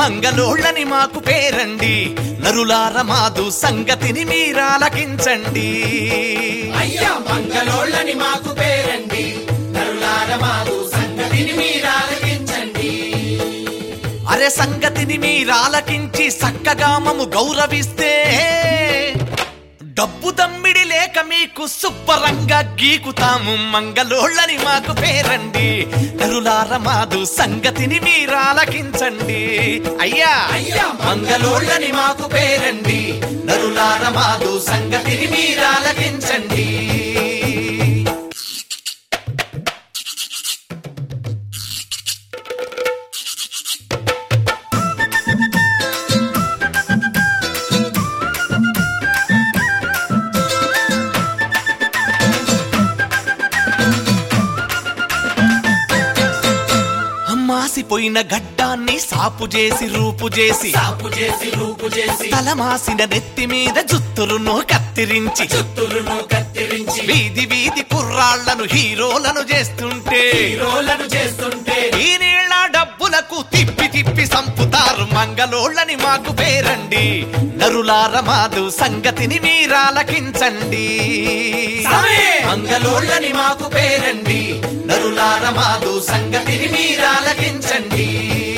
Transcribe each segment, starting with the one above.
మంగళోళ్ళని మాకు పేరండి నరులార మాదు సంగతిని మీరాలకించండి అయ్యా మంగళోళ్ళని మాకు పేరండి నరులార మాకు సంగతిని మీరాలకించండి అరే సంగతిని మీరాలకించి సక్కగా మము గౌరవిస్తే డబ్బు దమ్మిడి లేక మీకు శుభ్రంగా గీకుతాము మంగళోళ్ళని మాకు పేరండి నరులార మాదు సంగతిని మీరాలకించండి అయ్యా అయ్యా మంగళోళ్ళని మాకు పేరండి నరులార మాకు సంగతిని మీరాలకించండి మాసిపోయిన గడ్డాన్ని సాపు చేసి రూపు చేసి సాపు చేసి రూపు చేసి తలమాసిన నెత్తి మీద జుత్తురును కత్తిరించి చుత్తులను కత్తిరించి వీధి వీధి కుర్రాళ్లను హీరోలను చేస్తుంటే హీరోలను చేస్తుంటే ఈ నీళ్ళ డబ్బులకు తిప్పి తిప్పి సంపుతారు మంగళోళ్ళని మాకు పేరండి నరులార మాదు సంగతిని మీరాలకించండి సమే! మంగళోళ్ళని మాకు పేరండి నరులార మాకు సంగతిని మీరాలకించండి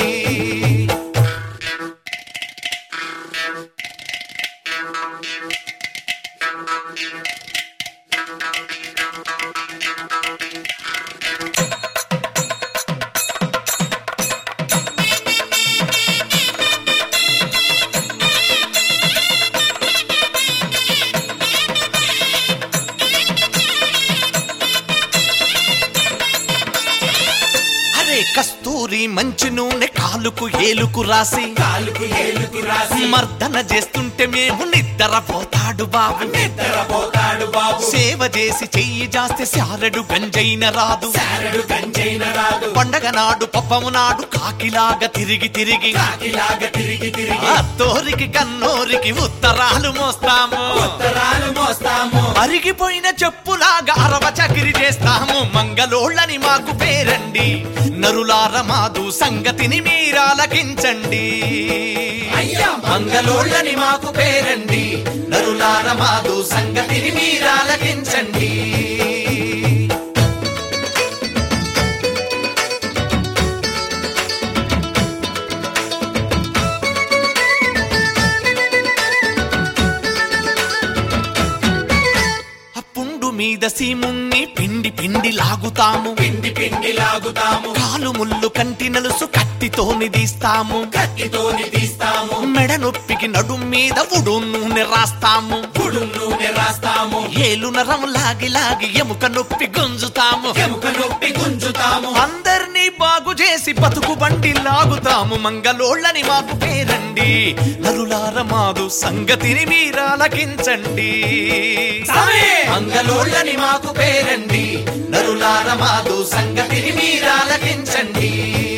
అరే కస్తూరి మంచి నూనె కాలుకు ఏలుకు రాసి కాలుకు ఏలుకు రాసి మర్దన చేస్తుంటే మేము నిద్రపోతాడు బాబు నిద్రపోతాడు బాబు సేవ చేసి చెయ్యి జాస్తే శారడు గంజైన రాదు శారడు గంజైన రాదు పండగ నాడు పప్పము నాడు కాకిలాగా తిరిగి తిరిగి కాకిలాగా తిరిగి తిరిగి అత్తోరికి కన్నోరికి ఉత్తరాలు మోస్తాము ఉత్తరాలు మోస్తాము అరిగిపోయిన చెప్పులాగా అరవ చకిరి చేస్తాము మంగళోళ్ళని మాకు పేరండి నరులార మాదు సంగతిని మీరాలకించండి అయ్యా మంగళోళ్ళని మాకు పేరండి నరులార మాకు సంగతిని మీరాలకించండి ఆ పుండు మీద సీముణ్ణి పిండి పిండి లాగుతాము పిండి పిండి లాగుతాము కాలు ముళ్ళు కంటి నలుసు కత్తితోని తీస్తాము కత్తితోని తీస్తాము మెడ నొప్పికి నడుం మీద ఉడు నూనె రాస్తాము గుడు నూనె రాస్తాము ఏలు నరం లాగి లాగి ఎముక నొప్పి గుంజుతాము ఎముక నొప్పి గుంజుతాము అందరినీ బాగు చేసి బతుకు బండి లాగుతాము మంగళోళ్ళని మాకు పేరండి నరులార మాదు సంగతిని మీరాలకించండి సమే! మంగళోళ్ళని మాకు పేరండి నరులార మాకు సంగతిని మీరాలకించండి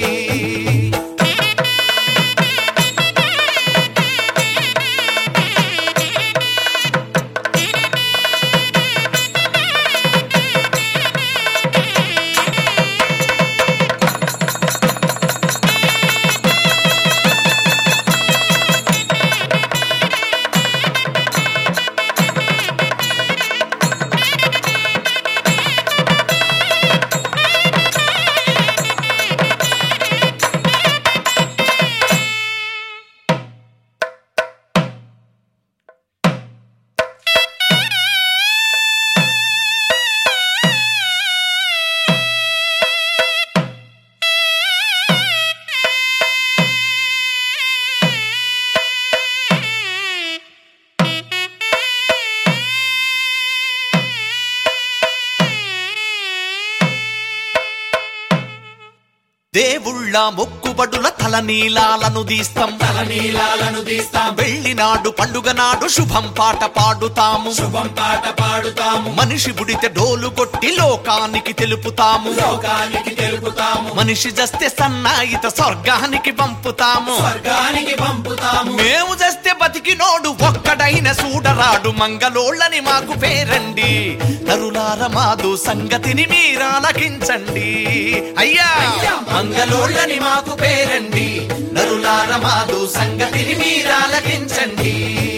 దేవుళ్ళ మొక్కుబడుల తల నీలాలను దీస్తాం తలనీలాలను తీస్తాం వెళ్ళినాడు పండుగ నాడు శుభం పాట పాడుతాము శుభం పాట పాడుతాము మనిషి బుడితే డోలు కొట్టి లోకానికి తెలుపుతాము లోకానికి తెలుపుతాము మనిషి జస్తే సన్నాయిత స్వర్గానికి పంపుతాము స్వర్గానికి పంపుతాము మేము జస్తే బతికినోడు ఒక్కడైన సూడరాడు మంగళోళ్ళని మాకు పేరండి నరులార మాదు సంగతిని మీరాలకించండి అయ్యా అయ్యా, మంగళోళ్ళని మాకు పేరండి నరులార మాదు సంగతిని మీరాలకించండి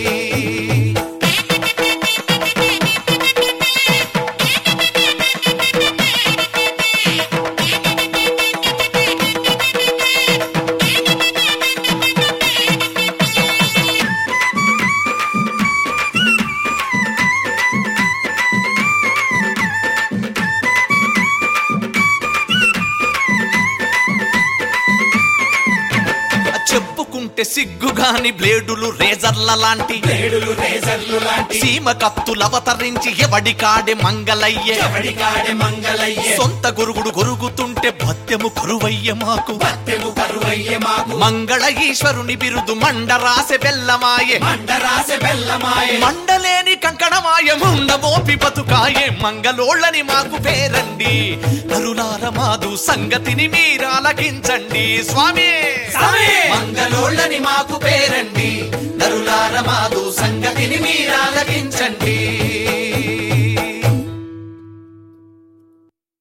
చెప్పుకుంటే సిగ్గుగాని బ్లేడులు రేజర్ల లాంటి నేడులు రేజర్లు లాంటి సీమ కత్తులు అవతరించి ఎవడి కాడే మంగళయ్యే ఎవడికాడే మంగళయ్యే సొంత గురుగుడు గొరుగుతుంటే భత్యము కరువయ్య మాకు పత్తెము కరువయ్యే మాకు మంగళ ఈశ్వరుని బిరుదు మండరాసె బెల్లమాయే మండరాసె బెల్లమాయే మండలేని కంకణమాయ ముండమోపి బతుకాయే మంగళోళ్ళని మాకు పేరండి కరుణార మాదు సంగతిని మీరాలకించండి స్వామి స్వామి! మంగళోళ్ళని మాకు పేరండి నరులార మాదు సంగతిని మీరాలకించండి